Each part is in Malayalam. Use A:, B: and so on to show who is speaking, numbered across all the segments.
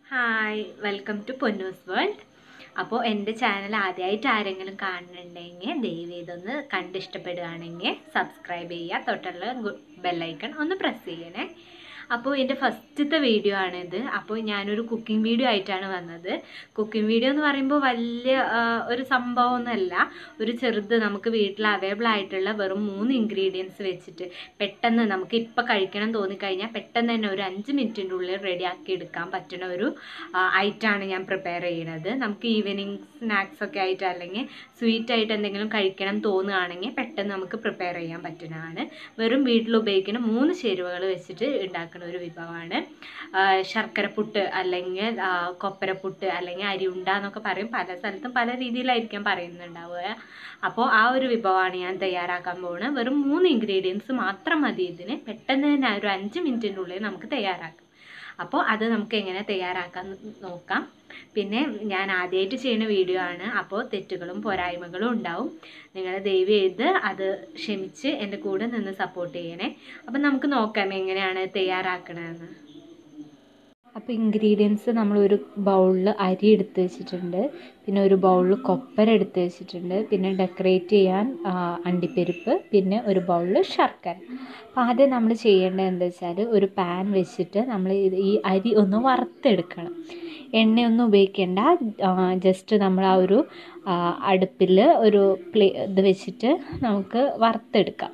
A: hi welcome to Ponnus world അപ്പോൾ എൻ്റെ ചാനൽ ആദ്യമായിട്ട് ആരെങ്കിലും കാണുന്നുണ്ടെങ്കിൽ ദയവ് ഇതൊന്ന് കണ്ട് ഇഷ്ടപ്പെടുകയാണെങ്കിൽ സബ്സ്ക്രൈബ് ചെയ്യുക തൊട്ടുള്ള ബെല്ലൈക്കൺ ഒന്ന് പ്രസ് ചെയ്യണേ അപ്പോൾ എൻ്റെ ഫസ്റ്റത്തെ വീഡിയോ ആണിത് അപ്പോൾ ഞാനൊരു കുക്കിംഗ് വീഡിയോ ആയിട്ടാണ് വന്നത് കുക്കിംഗ് വീഡിയോ എന്ന് പറയുമ്പോൾ വലിയ ആ, ഒരു സംഭവമൊന്നുമല്ല ഒരു ചെറുത് നമുക്ക് വീട്ടിൽ അവൈലബിൾ ആയിട്ടുള്ള വെറും മൂന്ന് ഇൻഗ്രീഡിയൻസ് വെച്ചിട്ട് പെട്ടെന്ന് നമുക്ക് ഇപ്പം കഴിക്കണം തോന്നിക്കഴിഞ്ഞാൽ പെട്ടെന്ന് തന്നെ ഒരു അഞ്ച് മിനിറ്റിൻ്റെ ഉള്ളിൽ റെഡിയാക്കി എടുക്കാൻ പറ്റുന്ന ഒരു ഐറ്റമാണ് ഞാൻ പ്രിപ്പയർ ചെയ്യുന്നത് നമുക്ക് ഈവനിങ് സ്നാക്സ് ഒക്കെ ആയിട്ട് അല്ലെങ്കിൽ സ്വീറ്റ് ആയിട്ട് എന്തെങ്കിലും കഴിക്കണം തോന്നുകയാണെങ്കിൽ പെട്ടെന്ന് നമുക്ക് പ്രിപ്പയർ ചെയ്യാൻ പറ്റുന്നതാണ് വെറും വീട്ടിൽ ഉപയോഗിക്കുന്ന മൂന്ന് ചേരുവകൾ വെച്ചിട്ട് ഉണ്ടാക്കുന്ന ഒരു വിഭവമാണ് ആ, ശർക്കരപ്പുട്ട് അല്ലെങ്കിൽ ആ, കൊപ്പരപ്പുട്ട് അല്ലെങ്കിൽ അരിയുണ്ട എന്നൊക്കെ പറയും പല സ്ഥലത്തും പല രീതിയിലായിരിക്കും പറയുന്നുണ്ടാവുക അപ്പോൾ ആ ഒരു വിഭവമാണ് ഞാൻ തയ്യാറാക്കാൻ പോകുന്നത് വെറും മൂന്ന് ഇൻഗ്രീഡിയൻസ് മാത്രം മതി ഇതിന് പെട്ടെന്ന് തന്നെ ഒരു അഞ്ച് മിനിറ്റിൻ്റെ ഉള്ളിൽ നമുക്ക് തയ്യാറാക്കാം അപ്പോൾ അത് നമുക്ക് എങ്ങനെ തയ്യാറാക്കാൻ നോക്കാം പിന്നെ ഞാൻ ആദ്യമായിട്ട് ചെയ്യുന്ന വീഡിയോ ആണ് അപ്പോൾ തെറ്റുകളും പോരായ്മകളും ഉണ്ടാവും നിങ്ങൾ ദയവ് ചെയ്ത് അത് ക്ഷമിച്ച് എൻ്റെ കൂടെ നിന്ന് സപ്പോർട്ട് ചെയ്യണേ അപ്പം നമുക്ക് നോക്കാം എങ്ങനെയാണ് തയ്യാറാക്കണമെന്ന് അപ്പോൾ ഇൻഗ്രീഡിയൻസ് നമ്മൾ ഒരു ബൗളിൽ അരി എടുത്ത് വെച്ചിട്ടുണ്ട് പിന്നെ ഒരു ബൗളിൽ കൊപ്പര എടുത്ത് വെച്ചിട്ടുണ്ട് പിന്നെ ഡെക്കറേറ്റ് ചെയ്യാൻ ആ, അണ്ടിപ്പരിപ്പ് പിന്നെ ഒരു ബൗളിൽ ശർക്കര അപ്പോൾ ആദ്യം നമ്മൾ ചെയ്യേണ്ടത് എന്താ വെച്ചാൽ ഒരു പാൻ വെച്ചിട്ട് നമ്മൾ ഇത് ഈ അരി ഒന്ന് വറുത്തെടുക്കണം എണ്ണയൊന്നും ഉപയോഗിക്കേണ്ട ജസ്റ്റ് നമ്മൾ ആ ഒരു അടുപ്പിൽ ഒരു പ്ലേ ഇത് വെച്ചിട്ട് നമുക്ക് വറുത്തെടുക്കാം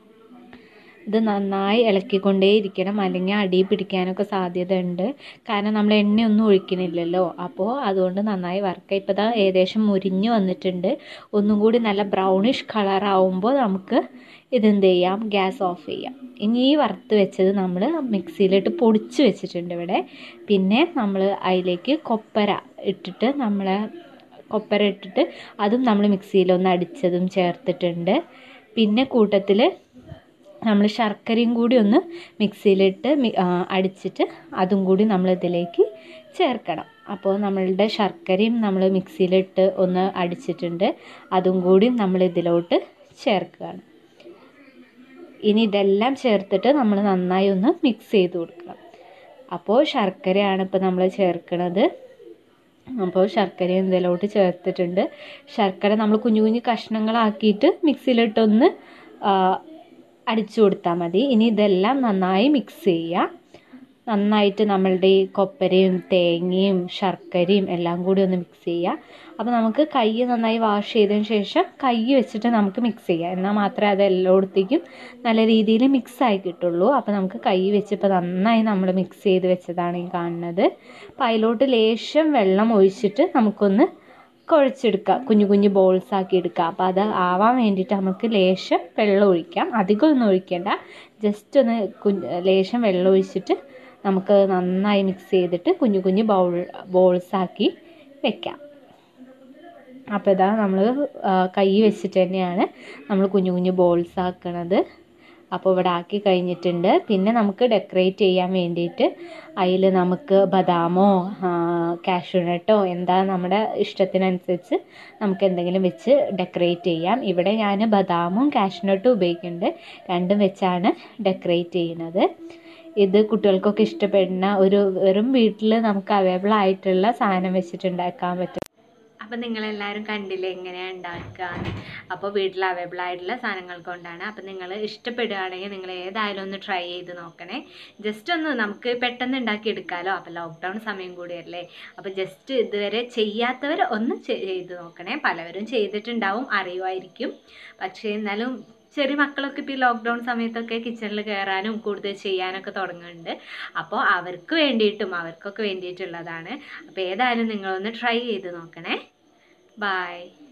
A: ഇത് നന്നായി ഇളക്കിക്കൊണ്ടേയിരിക്കണം അല്ലെങ്കിൽ അടി പിടിക്കാനൊക്കെ സാധ്യത ഉണ്ട് കാരണം നമ്മൾ എണ്ണയൊന്നും ഒഴിക്കണില്ലല്ലോ അപ്പോൾ അതുകൊണ്ട് നന്നായി വറുക്കുക ഇപ്പോൾ ദാ ഏകദേശം മുരിഞ്ഞ് വന്നിട്ടുണ്ട് ഒന്നും കൂടി നല്ല ബ്രൗണിഷ് കളറാവുമ്പോൾ നമുക്ക് ഇതെന്ത് ചെയ്യാം ഗ്യാസ് ഓഫ് ചെയ്യാം ഇനി ഈ വറുത്ത് വെച്ചത് നമ്മൾ മിക്സിയിലിട്ട് പൊടിച്ച് വെച്ചിട്ടുണ്ട് ഇവിടെ പിന്നെ നമ്മൾ അതിലേക്ക് കൊപ്പര ഇട്ടിട്ട് നമ്മൾ കൊപ്പര ഇട്ടിട്ട് അതും നമ്മൾ മിക്സിയിലൊന്ന് അടിച്ചതും ചേർത്തിട്ടുണ്ട് പിന്നെ കൂട്ടത്തിൽ നമ്മൾ ശർക്കരയും കൂടി ഒന്ന് മിക്സിയിലിട്ട് മി- ആ, അടിച്ചിട്ട് അതും കൂടി നമ്മൾ ഇതിലേക്ക് ചേർക്കണം അപ്പോൾ നമ്മളുടെ ശർക്കരയും നമ്മൾ മിക്സിയിലിട്ട് ഒന്ന് അടിച്ചിട്ടുണ്ട് അതും കൂടി നമ്മൾ ഇതിലോട്ട് ചേർക്കുകയാണ് ഇനി ഇതെല്ലാം ചേർത്തിട്ട് നമ്മൾ നന്നായി ഒന്ന് മിക്സ് ചെയ്ത് കൊടുക്കണം അപ്പോൾ ശർക്കരയാണ് ഇപ്പോൾ നമ്മൾ ചേർക്കുന്നത് അപ്പോൾ ശർക്കര ഇതിലോട്ട് ചേർത്തിട്ടുണ്ട് ശർക്കര നമ്മൾ കുഞ്ഞു കുഞ്ഞു കഷ്ണങ്ങളാക്കിയിട്ട് മിക്സിയിലിട്ടൊന്ന് ആ, അടിച്ചു കൊടുത്താൽ മതി ഇനി ഇതെല്ലാം നന്നായി മിക്സ് ചെയ്യുക നന്നായിട്ട് നമ്മളുടെ ഈ കൊപ്പരയും തേങ്ങയും ശർക്കരയും എല്ലാം കൂടി ഒന്ന് മിക്സ് ചെയ്യുക അപ്പോൾ നമുക്ക് കൈ നന്നായി വാഷ് ചെയ്തതിന് ശേഷം കൈ വെച്ചിട്ട് നമുക്ക് മിക്സ് ചെയ്യാം എന്നാൽ മാത്രമേ അത് എല്ലായിടത്തേക്കും നല്ല രീതിയിൽ മിക്സ് ആയി കിട്ടുള്ളൂ അപ്പോൾ നമുക്ക് കൈ വെച്ച് ഇപ്പോൾ നന്നായി നമ്മൾ മിക്സ് ചെയ്ത് വെച്ചതാണ് ഈ കാണുന്നത് അപ്പോൾ അതിലോട്ട് ലേശം വെള്ളം ഒഴിച്ചിട്ട് നമുക്കൊന്ന് കുഴച്ചെടുക്കാം കുഞ്ഞു കുഞ്ഞു ബോൾസ് ആക്കി എടുക്കാം അപ്പോൾ അത് ആവാൻ വേണ്ടിയിട്ട് നമുക്ക് ലേശം വെള്ളം ഒഴിക്കാം അധികം ഒന്നും ഒഴിക്കേണ്ട ജസ്റ്റ് ഒന്ന് കുഞ്ഞ് ലേശം വെള്ളം ഒഴിച്ചിട്ട് നമുക്ക് നന്നായി മിക്സ് ചെയ്തിട്ട് കുഞ്ഞു കുഞ്ഞു ബൗൾ ബോൾസ് ആക്കി വെക്കാം അപ്പോൾ ഇതാ നമ്മൾ കൈ വെച്ചിട്ട് തന്നെയാണ് നമ്മൾ കുഞ്ഞു കുഞ്ഞു ബോൾസ് ആക്കണത് അപ്പോൾ ഇവിടെ ആക്കി കഴിഞ്ഞിട്ടുണ്ട് പിന്നെ നമുക്ക് ഡെക്കറേറ്റ് ചെയ്യാൻ വേണ്ടിയിട്ട് അതിൽ നമുക്ക് ബദാമോ കാഷ്യൂനട്ടോ എന്താ നമ്മുടെ ഇഷ്ടത്തിനനുസരിച്ച് നമുക്ക് എന്തെങ്കിലും വെച്ച് ഡെക്കറേറ്റ് ചെയ്യാം ഇവിടെ ഞാൻ ബദാമും കാഷ്യൂനട്ടും ഉപയോഗിക്കുന്നുണ്ട് രണ്ടും വെച്ചാണ് ഡെക്കറേറ്റ് ചെയ്യുന്നത് ഇത് കുട്ടികൾക്കൊക്കെ ഇഷ്ടപ്പെടുന്ന ഒരു വെറും വീട്ടിൽ നമുക്ക് അവൈലബിൾ ആയിട്ടുള്ള സാധനം വെച്ചിട്ട് ഉണ്ടാക്കാൻ പറ്റും അപ്പം നിങ്ങളെല്ലാവരും കണ്ടില്ലേ എങ്ങനെയാണ് ഉണ്ടാക്കുക അപ്പോൾ വീട്ടിൽ അവൈലബിൾ ആയിട്ടുള്ള സാധനങ്ങൾ കൊണ്ടാണ് അപ്പം നിങ്ങൾ ഇഷ്ടപ്പെടുകയാണെങ്കിൽ നിങ്ങൾ ഏതായാലും ഒന്ന് ട്രൈ ചെയ്ത് നോക്കണേ ജസ്റ്റ് ഒന്ന് നമുക്ക് പെട്ടെന്ന് ഉണ്ടാക്കിയെടുക്കാമല്ലോ അപ്പോൾ ലോക്ക്ഡൗൺ സമയം കൂടിയല്ലേ അപ്പോൾ ജസ്റ്റ് ഇതുവരെ ചെയ്യാത്തവർ ഒന്ന് ചെ- ചെയ്ത് നോക്കണേ പലവരും ചെയ്തിട്ടുണ്ടാവും അറിയുമായിരിക്കും പക്ഷേ എന്നാലും ചെറിയ മക്കളൊക്കെ ഇപ്പോൾ ഈ ലോക്ക്ഡൗൺ സമയത്തൊക്കെ കിച്ചണിൽ കയറാനും കൂടുതൽ ചെയ്യാനൊക്കെ തുടങ്ങുന്നുണ്ട് അപ്പോൾ അവർക്ക് വേണ്ടിയിട്ടും അവർക്കൊക്കെ വേണ്ടിയിട്ടുള്ളതാണ് അപ്പോൾ ഏതായാലും നിങ്ങളൊന്ന് ട്രൈ ചെയ്ത് നോക്കണേ ബായ്